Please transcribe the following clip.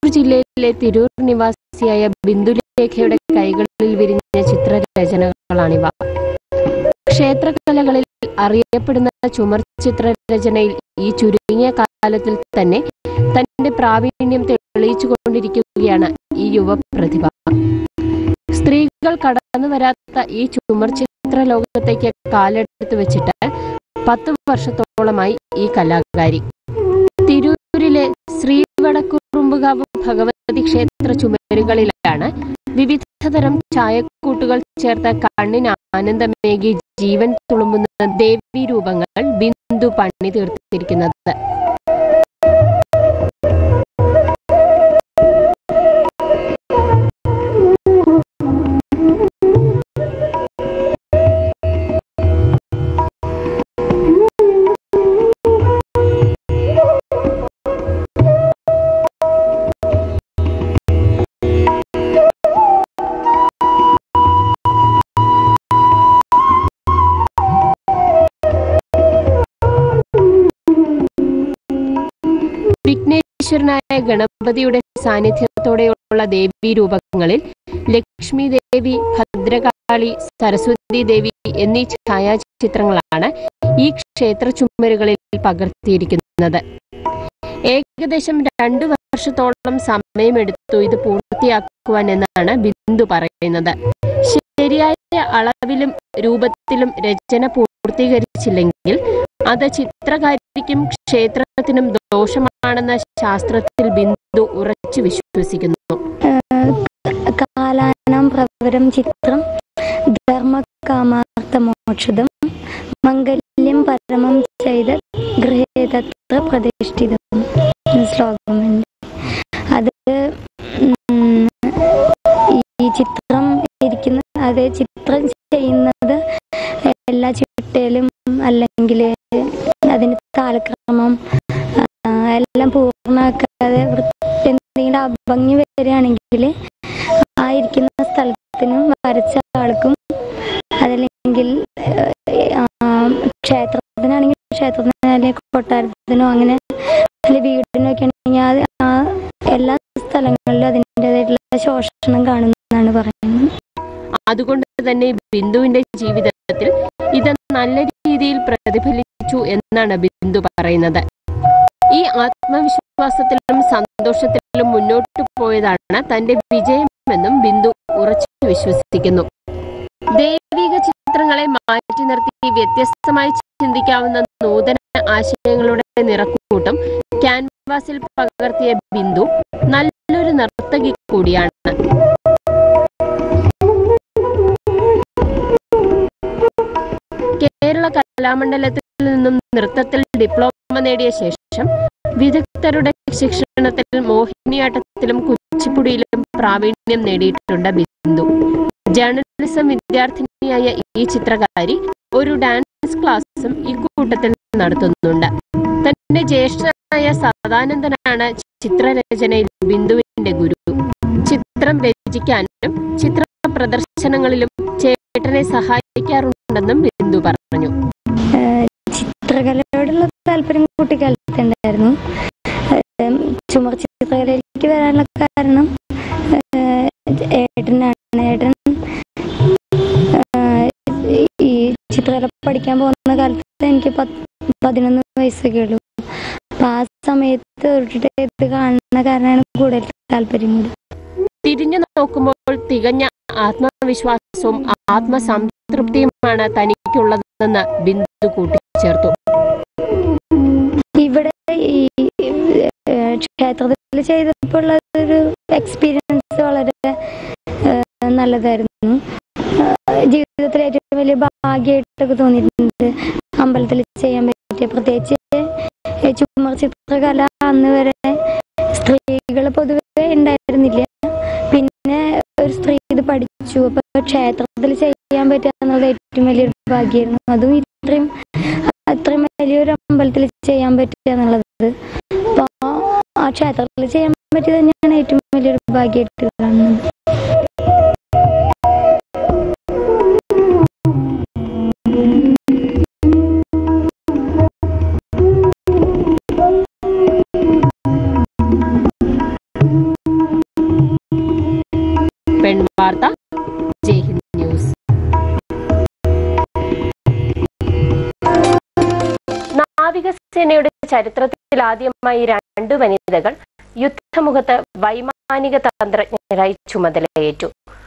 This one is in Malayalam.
ജില്ലയിലെ തിരൂർ നിവാസിയായ ബിന്ദുലേഖയുടെ കൈകളിൽ വിരിഞ്ഞ ചിത്രരചനകളാണിവ ക്ഷേത്രകലകളിൽ അറിയപ്പെടുന്ന ചുമർ ചിത്രരചനയിൽ ഈ ചുരുങ്ങിയ കാലത്തിൽ തന്നെ തന്റെ പ്രാവീണ്യം തെളിയിച്ചുകൊണ്ടിരിക്കുകയാണ് ഈ യുവപ്രതിഭ സ്ത്രീകൾ കടന്നു വരാത്ത ഈ ചുമർ ചിത്ര ലോകത്തേക്ക് കാലെടുത്ത് വെച്ചിട്ട് പത്ത് വർഷത്തോളമായി ഈ കലാകാരി തിരൂരിലെ ശ്രീവടക്കുറുമ്പുകാവ് ഭഗവതി ക്ഷേത്ര ചുമരുകളിലാണ് വിവിധതരം ചായക്കൂട്ടുകൾ ചേർത്ത കണ്ണിന് ആനന്ദമേകി ജീവൻ തുളുമ്പുന്ന ദേവീ രൂപങ്ങൾ ബിന്ദു പണി തീർത്തിരിക്കുന്നത് വിഘ്നേശ്വരനായ ഗണപതിയുടെ സാന്നിധ്യത്തോടെയുള്ള ദേവീ രൂപങ്ങളിൽ ലക്ഷ്മി ദേവി ഭദ്രകാളി സരസ്വതി ദേവി എന്നീ ഛായാചിത്രങ്ങളാണ് ഈ ക്ഷേത്ര ചുമരുകളിൽ പകർത്തിയിരിക്കുന്നത് ഏകദേശം രണ്ടു വർഷത്തോളം സമയമെടുത്തു ഇത് പൂർത്തിയാക്കുവാൻ എന്നാണ് ബിന്ദു പറയുന്നത് ശരിയായ അളവിലും രൂപത്തിലും രചന പൂർത്തീകരിച്ചില്ലെങ്കിൽ അത് ചിത്രകാരിക്കും ക്ഷേത്രത്തിനും ദോഷമാണെന്ന ശാസ്ത്രത്തിൽ ബിന്ദു ഉറച്ചു വിശ്വസിക്കുന്നു കാലാനാം പ്രവരം ചിത്രം ധർമ്മകാമാർത്ഥമോക്ഷതം മംഗല്യം പരമം ചെയ്ത് ഗൃഹേതത്ര പ്രതിഷ്ഠിതം എന്ന ശ്ലോകമുണ്ട് അത് ഉം, ഈ ചിത്രം ഇരിക്കുന്ന അത് ചിത്രം ചെയ്യുന്നത് എല്ലാ ചിട്ടയിലും അല്ലെങ്കിൽ അതിന് കാലക്രമം ആ, എല്ലാം പൂർണ്ണമാക്കാതെ വൃ- എന്തെങ്കിലും അഭംഗി വരികയാണെങ്കിൽ ആ ഇരിക്കുന്ന സ്ഥലത്തിനും വരച്ച ആൾക്കും അതല്ലെങ്കിൽ ആ, ക്ഷേത്രത്തിനാണെങ്കിൽ ക്ഷേത്രത്തിന് അല്ലെങ്കിൽ കൊട്ടാരത്തിനോ അങ്ങനെ അല്ലെങ്കിൽ വീടിനൊക്കെ ആണെങ്കിൽ അത് ആ എല്ലാ സ്ഥലങ്ങളിലും അതിൻ്റെതായിട്ടുള്ള ശോഷണം കാണുന്നതാണ് പറയുന്നത് അതുകൊണ്ട് തന്നെ ബിന്ദുവിന്റെ ജീവിതത്തിൽ ഇത് നല്ല രീതിയിൽ പ്രതിഫലിച്ചു എന്നാണ് ബിന്ദു പറയുന്നത് ഈ ആത്മവിശ്വാസത്തിലും സന്തോഷത്തിലും മുന്നോട്ട് പോയതാണ് തന്റെ വിജയമെന്നും ബിന്ദു ഉറച്ചു വിശ്വസിക്കുന്നു ദൈവിക ചിത്രങ്ങളെ മാറ്റി നിർത്തി വ്യത്യസ്തമായി ചിന്തിക്കാവുന്ന നൂതന ആശയങ്ങളുടെ നിറക്കൂട്ടം ക്യാൻവാസിൽ പകർത്തിയ ബിന്ദു നല്ലൊരു നർത്തകി കൂടിയാണ് കേരള കലാമണ്ഡലത്തിൽ നിന്നും നൃത്തത്തിൽ ഡിപ്ലോമ നേടിയ ശേഷം വിദഗ്ധരുടെ ശിക്ഷണത്തിൽ മോഹിനിയാട്ടത്തിലും കുച്ചിപ്പുടിയിലും പ്രാവീണ്യം നേടിയിട്ടുണ്ട് ബിന്ദു ജേർണലിസം വിദ്യാർത്ഥിനിയായ ഈ ചിത്രകാരി ഒരു ഡാൻസ് ക്ലാസ്സും ഈ കൂട്ടത്തിൽ നടത്തുന്നുണ്ട് തന്റെ ജ്യേഷ്ഠനായ സദാനന്ദനാണ് ചിത്രരചനയിൽ ബിന്ദുവിന്റെ ഗുരു ചിത്രം രചിക്കാനും ചിത്ര പ്രദർശനങ്ങളിലും ചേട്ടനെ സഹായിക്കാറുണ്ടെന്നും ബിന്ദു പറഞ്ഞു ചിത്രകലയോടുള്ള താല്പര്യം കുട്ടിക്കാലത്ത് ഉണ്ടായിരുന്നു ഏം, ചുമർ ചിത്രകലയിലേക്ക് വരാനുള്ള കാരണം ഏഹ്, ഏട്ടനാണ് ഏട്ടൻ ഏഹ്, ഈ ചിത്രകല പഠിക്കാൻ പോകുന്ന കാലത്ത് എനിക്ക് പത്ത് പതിനൊന്ന് വയസ്സൊക്കെ ഉള്ളൂ അപ്പൊ ആ സമയത്ത് ഒരു ഇത് കാണുന്ന കാരണമാണ് കൂടുതൽ താല്പര്യം കൂടി തിരിഞ്ഞു നോക്കുമ്പോൾ തികഞ്ഞ ആത്മവിശ്വാസവും ആത്മസംതൃപ്തിയുമാണ് തനിക്കുള്ളതെന്ന് ബിന്ദു കൂട്ടിച്ചേർത്തു ഇവിടെ ഈ ഏഹ്, ക്ഷേത്രത്തിൽ ചെയ്തപ്പോൾ ഉള്ള ഒരു എക്സ്പീരിയൻസ് വളരെ ഏഹ്, നല്ലതായിരുന്നു ഏഹ്, ജീവിതത്തിൽ ഏറ്റവും വലിയ ഭാഗ്യമായിട്ടൊക്കെ തോന്നിയിട്ടുണ്ട് അമ്പലത്തിൽ ചെയ്യാൻ പറ്റിയ പ്രത്യേകിച്ച് ഈ ചുമർ ചിത്രകല അന്ന് വരെ സ്ത്രീകൾ പൊതുവെ ഉണ്ടായിരുന്നില്ല പിന്നെ ഒരു സ്ത്രീ ഇത് പഠിച്ചു അപ്പൊ ക്ഷേത്രത്തിൽ ചെയ്യാൻ പറ്റുക എന്നുള്ളത് ഏറ്റവും വലിയൊരു ഭാഗ്യമായിരുന്നു അതും ഇത്രയും അത്രയും വലിയൊരു അമ്പലത്തിൽ ചെയ്യാൻ പറ്റുക എന്നുള്ളത് അപ്പൊ ആ ക്ഷേത്രത്തിൽ ചെയ്യാൻ പറ്റിയത് തന്നെയാണ് ഏറ്റവും വലിയൊരു ഭാഗ്യമായിട്ട് കാണുന്നത് പെൺവാർത്ത ജയ് ഹിന്ദ് ന്യൂസ് നാവികസേനയുടെ ചരിത്രത്തിൽ ആദ്യമായി രണ്ടു വനിതകൾ യുദ്ധമുഖത്ത് വൈമാനിക തന്ത്രജ്ഞരായി ചുമതലയേറ്റു